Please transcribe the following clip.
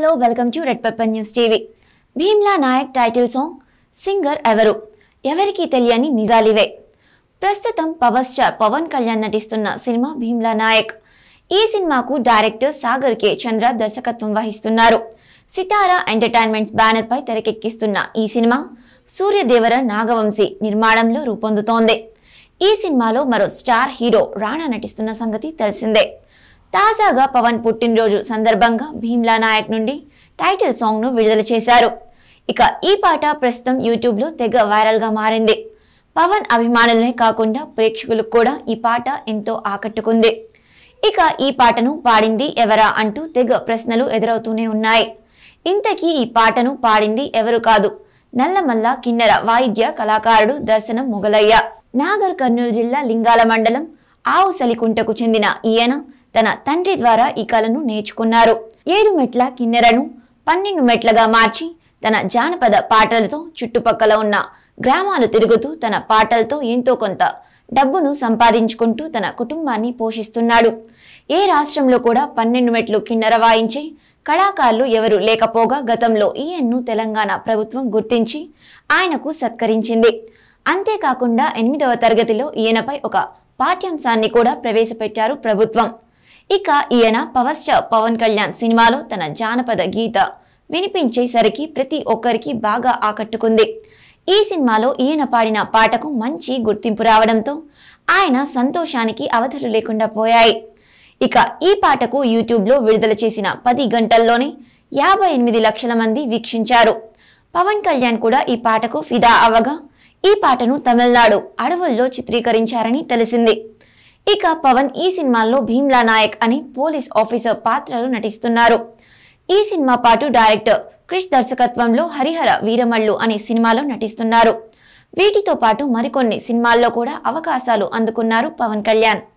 hello welcome to red pepper news TV Bheemla Nayak title song singer ఎవరు ఎవరికి తెలియని నిజాలివే ప్రస్తుతం పవర్ స్టార్ పవన్ కళ్యాణ్ నటిస్తున్న సినిమా భీమ్లా నాయక్ ఈ సినిమాకు డైరెక్టర్ సాగర్ కే చంద్ర దర్శకత్వం వహిస్తున్నారు సితారా ఎంటర్టైన్మెంట్స్ బ్యానర్ పై తెరకెక్కిస్తున్న ఈ సినిమా సూర్యదేవర నాగవంశీ నిర్మాణంలో రూపొందుతోంది ఈ సినిమాలో మరో స్టార్ హీరో రాణా నటిస్తున్న సంగతి తెలిసిందే తాజాగా పవన్ పుట్టినరోజు సందర్భంగా భీమ్లా నాయక్ నుండి టైటిల్ సాంగ్ ను విడుదల చేశారు ఇక ఈ పాట ప్రస్తుతం యూట్యూబ్ లో తెగ వైరల్ గా మారింది పవన్ అభిమానులనే కాకుండా ప్రేక్షకులకు కూడా ఈ పాట ఎంతో ఆకట్టుకుంది ఇక ఈ పాటను పాడింది ఎవరా అంటూ తెగ ప్రశ్నలు ఎదురవుతూనే ఉన్నాయి ఇంతకీ ఈ పాటను పాడింది ఎవరు కాదు నల్లమల్ల కిన్నెర వాయిద్య కళాకారుడు దర్శనం మొగలయ్య నాగర్ కర్నూలు జిల్లా లింగాల మండలం ఆవు సలికుంటకు చెందిన ఈయన తన తండ్రి ద్వారా ఈ కళను నేర్చుకున్నారు ఏడు మెట్ల కిన్నెరను పన్నెండు మెట్లగా మార్చి తన జానపద పాటలతో చుట్టుపక్కల ఉన్న గ్రామాలు తిరుగుతూ తన పాటలతో ఎంతో కొంత డబ్బును సంపాదించుకుంటూ తన కుటుంబాన్ని పోషిస్తున్నాడు ఏ రాష్ట్రంలో కూడా పన్నెండు మెట్లు కిన్నెర వాయించే కళాకారులు ఎవరు లేకపోగా గతంలో ఈయన్ను తెలంగాణ ప్రభుత్వం గుర్తించి ఆయనకు సత్కరించింది అంతేకాకుండా ఎనిమిదవ తరగతిలో ఈయనపై ఒక పాఠ్యాంశాన్ని కూడా ప్రవేశపెట్టారు ప్రభుత్వం ఇక ఈయన పవర్ స్టార్ పవన్ కళ్యాణ్ సినిమాలో తన జానపద గీత వినిపించేసరికి ప్రతి ఒక్కరికి బాగా ఆకట్టుకుంది ఈ సినిమాలో ఈయన పాడిన పాటకు మంచి గుర్తింపు రావడంతో ఆయన సంతోషానికి అవధులు లేకుండా పోయాయి ఇక ఈ పాటకు యూట్యూబ్లో విడుదల చేసిన పది గంటల్లోనే యాభై ఎనిమిది లక్షల మంది వీక్షించారు పవన్ కళ్యాణ్ కూడా ఈ పాటకు ఫిదా అవ్వగా ఈ పాటను తమిళనాడు అడవుల్లో చిత్రీకరించారని తెలిసింది ఇక పవన్ ఈ సినిమాల్లో భీమ్లా నాయక్ అనే పోలీస్ ఆఫీసర్ పాత్రలు నటిస్తున్నారు ఈ సినిమా పాటు డైరెక్టర్ క్రిష్ దర్శకత్వంలో హరిహర వీరమల్లు అనే సినిమాలో నటిస్తున్నారు వీటితో పాటు మరికొన్ని సినిమాల్లో కూడా అవకాశాలు అందుకున్నారు పవన్ కళ్యాణ్